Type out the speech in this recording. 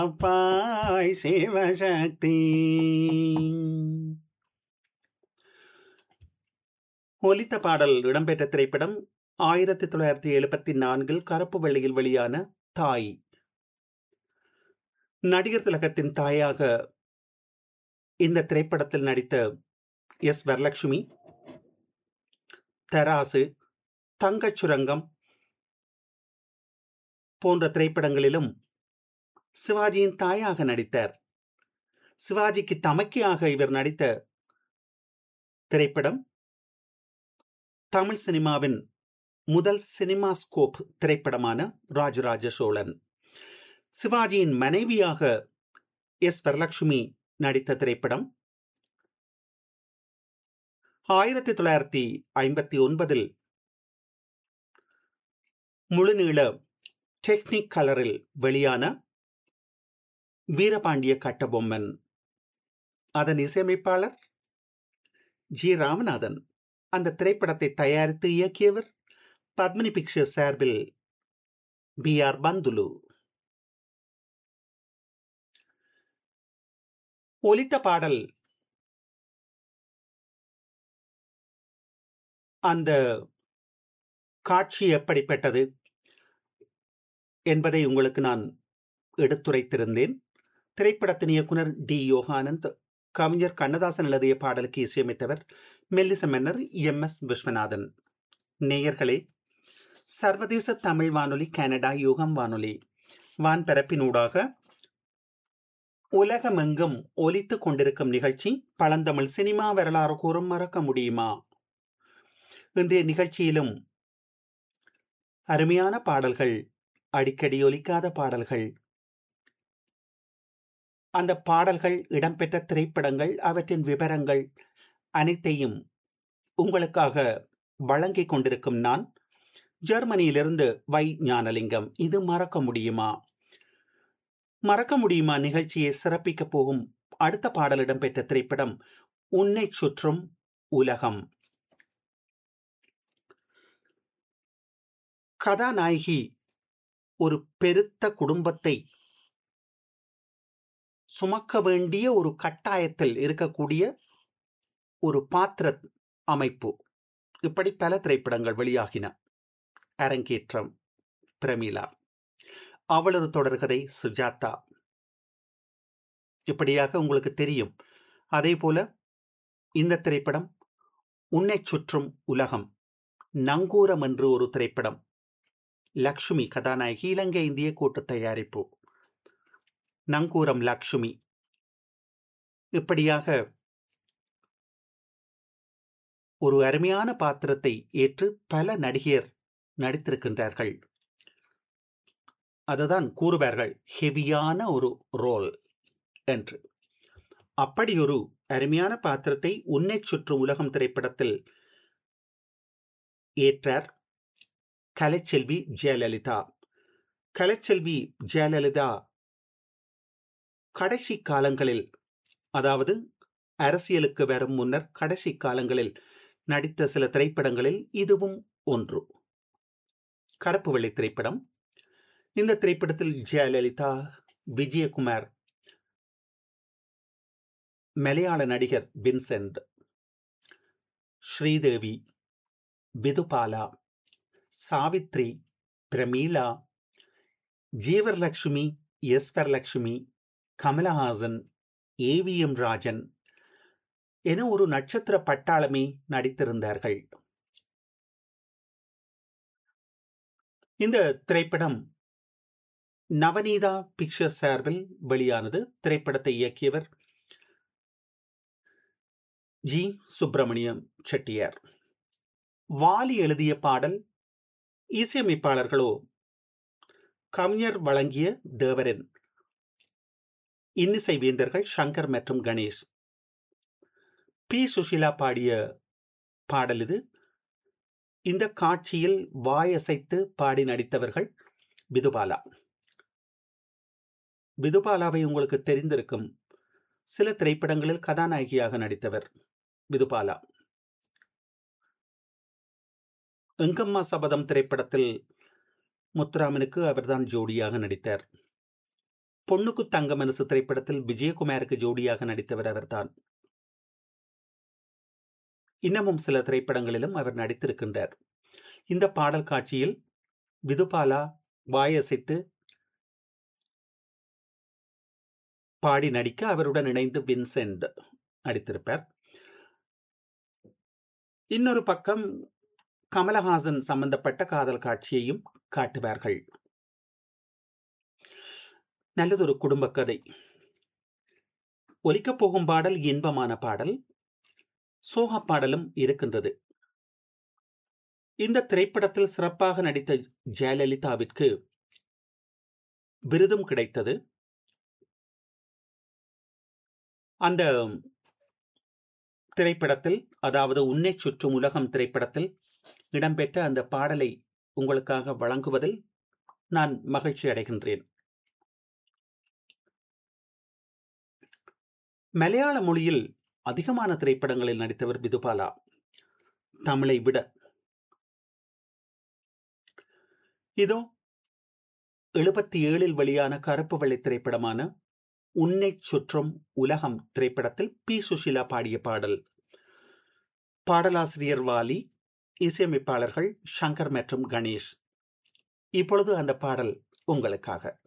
அப்பாய் சிவசக்தி ஒலித்த பாடல் இடம்பெற்ற திரைப்படம் ஆயிரத்தி தொள்ளாயிரத்தி எழுபத்தி நான்கில் கருப்பு வெள்ளையில் வெளியான தாய் நடிகர் திலகத்தின் தாயாக இந்த திரைப்படத்தில் நடித்த எஸ் வரலட்சுமி தராசு தங்கச் சுரங்கம் போன்ற திரைப்படங்களிலும் சிவாஜியின் தாயாக நடித்தார் சிவாஜிக்கு தமக்கையாக இவர் நடித்த திரைப்படம் தமிழ் சினிமாவின் முதல் சினிமா ஸ்கோப் திரைப்படமான ராஜராஜ சோழன் சிவாஜியின் மனைவியாக எஸ் வரலட்சுமி நடித்த திரைப்படம் ஆயிரத்தி தொள்ளாயிரத்தி ஐம்பத்தி ஒன்பதில் முழுநீள டெக்னிக் கலரில் வெளியான வீரபாண்டிய கட்டபொம்மன் அதன் இசையமைப்பாளர் ஜி ராமநாதன் அந்த திரைப்படத்தை தயாரித்து இயக்கியவர் பத்மினி பிக்சர்ஸ் சார்பில் பி ஆர் பந்துலு ஒலித்த பாடல் அந்த காட்சி எப்படிப்பட்டது என்பதை உங்களுக்கு நான் எடுத்துரைத்திருந்தேன் திரைப்படத்தின் இயக்குனர் டி யோகானந்த் கவிஞர் கண்ணதாசன் எழுதிய பாடலுக்கு இசையமைத்தவர் மெல்லிச மன்னர் எம் எஸ் விஸ்வநாதன் நேயர்களே சர்வதேச தமிழ் வானொலி கனடா யுகம் வானொலி வான்பரப்பினூடாக உலகமெங்கும் ஒலித்துக் கொண்டிருக்கும் நிகழ்ச்சி பழந்தமிழ் சினிமா வரலாறு கூறும் மறக்க முடியுமா இன்றைய நிகழ்ச்சியிலும் அருமையான பாடல்கள் அடிக்கடி ஒலிக்காத பாடல்கள் அந்த பாடல்கள் இடம்பெற்ற திரைப்படங்கள் அவற்றின் விவரங்கள் அனைத்தையும் உங்களுக்காக வழங்கிக் கொண்டிருக்கும் நான் ஜெர்மனியிலிருந்து வை ஞானலிங்கம் இது மறக்க முடியுமா மறக்க முடியுமா நிகழ்ச்சியை சிறப்பிக்க போகும் அடுத்த பாடல் இடம்பெற்ற திரைப்படம் உன்னை சுற்றும் உலகம் கதாநாயகி ஒரு பெருத்த குடும்பத்தை சுமக்க வேண்டிய ஒரு கட்டாயத்தில் இருக்கக்கூடிய ஒரு பாத்திர அமைப்பு இப்படி பல திரைப்படங்கள் வெளியாகின அரங்கேற்றம் பிரமிளா அவளொரு தொடர்கதை சுஜாதா இப்படியாக உங்களுக்கு தெரியும் அதே போல இந்த திரைப்படம் உன்னை சுற்றும் உலகம் நங்கூரம் என்று ஒரு திரைப்படம் லக்ஷ்மி கதாநாயகி இலங்கை இந்திய கூட்டு தயாரிப்பு நங்கூரம் லக்ஷ்மி இப்படியாக ஒரு அருமையான பாத்திரத்தை ஏற்று பல நடிகர் நடித்திருக்கின்றார்கள் அதுதான் கூறுவார்கள் ஹெவியான ஒரு ரோல் என்று அப்படி ஒரு அருமையான பாத்திரத்தை உன்னை சுற்றும் உலகம் திரைப்படத்தில் ஏற்றார் கலைச்செல்வி ஜெயலலிதா கலைச்செல்வி ஜெயலலிதா கடைசி காலங்களில் அதாவது அரசியலுக்கு வரும் முன்னர் கடைசி காலங்களில் நடித்த சில திரைப்படங்களில் இதுவும் ஒன்று கருப்பு வெள்ளை திரைப்படம் இந்த திரைப்படத்தில் ஜெயலலிதா விஜயகுமார் மலையாள நடிகர் Vincent Sridevi Vidhubala Savitri Pramila Jeevarlakshmi S Varalakshmi Kamalahasan AVM Rajan என ஒரு நட்சத்திர பட்டாளமே நடித்திருந்தார்கள் இந்த திரைப்படம் நவநீதா பிக்சர் சார்பில் வெளியானது திரைப்படத்தை இயக்கியவர் ஜி சுப்பிரமணியம் செட்டியார் வாலி எழுதிய பாடல் இசையமைப்பாளர்களோ கவிஞர் வழங்கிய தேவரன் இன்னிசை வேந்தர்கள் சங்கர் மற்றும் கணேஷ் பி சுஷிலா பாடிய பாடல் இது இந்த காட்சியில் வாயசைத்து பாடி நடித்தவர்கள் விதுபாலா விதுபாலாவை உங்களுக்கு தெரிந்திருக்கும் சில திரைப்படங்களில் கதாநாயகியாக நடித்தவர் விதுபாலா எங்கம்மா சபதம் திரைப்படத்தில் முத்துராமனுக்கு அவர்தான் ஜோடியாக நடித்தார் பொண்ணுக்கு தங்க மனசு திரைப்படத்தில் விஜயகுமாருக்கு ஜோடியாக நடித்தவர் அவர்தான் இன்னமும் சில திரைப்படங்களிலும் அவர் நடித்திருக்கின்றார் இந்த பாடல் காட்சியில் விதுபாலா வாயசித்து பாடி நடிக்க அவருடன் இணைந்து வின்சென்ட் நடித்திருப்பார் இன்னொரு பக்கம் கமலஹாசன் சம்பந்தப்பட்ட காதல் காட்சியையும் காட்டுவார்கள் நல்லதொரு குடும்ப கதை ஒலிக்கப் போகும் பாடல் இன்பமான பாடல் சோக பாடலும் இருக்கின்றது இந்த திரைப்படத்தில் சிறப்பாக நடித்த ஜெயலலிதாவிற்கு விருதும் கிடைத்தது அந்த திரைப்படத்தில் அதாவது உன்னை சுற்றும் உலகம் திரைப்படத்தில் இடம்பெற்ற அந்த பாடலை உங்களுக்காக வழங்குவதில் நான் மகிழ்ச்சி அடைகின்றேன் மலையாள மொழியில் அதிகமான திரைப்படங்களில் நடித்தவர் விதுபாலா தமிழை விட இதோ எழுபத்தி ஏழில் வெளியான கருப்பு வெள்ளை திரைப்படமான உன்னை சுற்றும் உலகம் திரைப்படத்தில் பி சுஷிலா பாடிய பாடல் பாடலாசிரியர் வாலி இசையமைப்பாளர்கள் சங்கர் மற்றும் கணேஷ் இப்பொழுது அந்த பாடல் உங்களுக்காக